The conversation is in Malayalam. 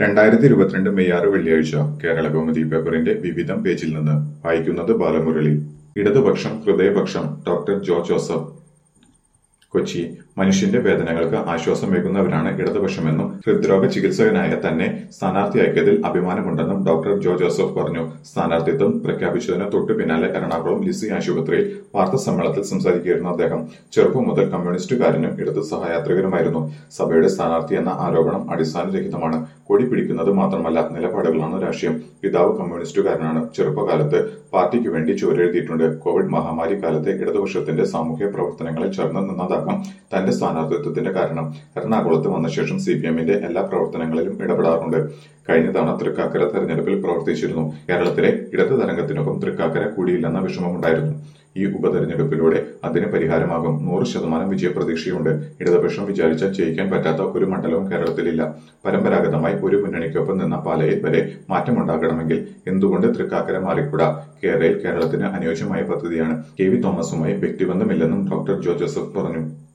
രണ്ടായിരത്തി ഇരുപത്തിരണ്ട് മെയ് ആറ് വെള്ളിയാഴ്ച കേരള കൗമുദി പേപ്പറിന്റെ വിവിധം പേജിൽ നിന്ന് വായിക്കുന്നത് ബാലമുരളി ഇടതുപക്ഷം ഹൃദയപക്ഷം ഡോക്ടർ ജോ ജോസഫ് കൊച്ചി മനുഷ്യന്റെ വേദനകൾക്ക് ആശ്വാസമേകുന്നവരാണ് ഇടതുപക്ഷമെന്നും ഹൃദ്രോഗ ചികിത്സകനായ തന്നെ സ്ഥാനാർത്ഥിയാക്കിയതിൽ അഭിമാനമുണ്ടെന്നും ഡോക്ടർ ജോ ജോസഫ് പറഞ്ഞു സ്ഥാനാർത്ഥിത്വം പ്രഖ്യാപിച്ചതിന് തൊട്ടു പിന്നാലെ എറണാകുളം ലിസി ആശുപത്രിയിൽ വാർത്താ സമ്മേളനത്തിൽ സംസാരിക്കുകയായിരുന്നു അദ്ദേഹം ചെറുപ്പം മുതൽ കമ്മ്യൂണിസ്റ്റുകാരനും ഇടതു സഹയാത്രികനുമായിരുന്നു സഭയുടെ സ്ഥാനാർത്ഥി എന്ന ആരോപണം അടിസ്ഥാനരഹിതമാണ് കൊടി പിടിക്കുന്നത് മാത്രമല്ല നിലപാടുകളാണ് രാഷ്ട്രീയം പിതാവ് കമ്മ്യൂണിസ്റ്റുകാരനാണ് ചെറുപ്പകാലത്ത് പാർട്ടിക്ക് വേണ്ടി ചോരെഴുതിയിട്ടുണ്ട് കോവിഡ് മഹാമാരി കാലത്ത് ഇടതുപക്ഷത്തിന്റെ സാമൂഹ്യ പ്രവർത്തനങ്ങളിൽ ചേർന്ന് നിന്നതാകാം തന്റെ സ്ഥാനാർത്ഥിത്വത്തിന്റെ കാരണം എറണാകുളത്ത് വന്ന ശേഷം സി പി എമ്മിന്റെ എല്ലാ പ്രവർത്തനങ്ങളിലും ഇടപെടാറുണ്ട് കഴിഞ്ഞ തവണ തൃക്കാക്കര തെരഞ്ഞെടുപ്പിൽ പ്രവർത്തിച്ചിരുന്നു കേരളത്തിലെ ഇടത് തരംഗത്തിനൊപ്പം തൃക്കാക്കര കൂടിയില്ലെന്ന വിഷമമുണ്ടായിരുന്നു ഈ ഉപതെരഞ്ഞെടുപ്പിലൂടെ അതിന് പരിഹാരമാകും നൂറ് ശതമാനം വിജയപ്രതീക്ഷയുണ്ട് ഇടതുപക്ഷം വിചാരിച്ചാൽ ജയിക്കാൻ പറ്റാത്ത ഒരു മണ്ഡലവും കേരളത്തിലില്ല പരമ്പരാഗതമായി ഒരു മുന്നണിക്കൊപ്പം നിന്ന പാലയിൽ വരെ മാറ്റമുണ്ടാകണമെങ്കിൽ എന്തുകൊണ്ട് തൃക്കാക്കര മാറിക്കൂടാ കേരളയിൽ കേരളത്തിന് അനുയോജ്യമായ പദ്ധതിയാണ് കെ വി തോമസുമായി വ്യക്തിബന്ധമില്ലെന്നും ഡോക്ടർ ജോ ജോസഫ് പറഞ്ഞു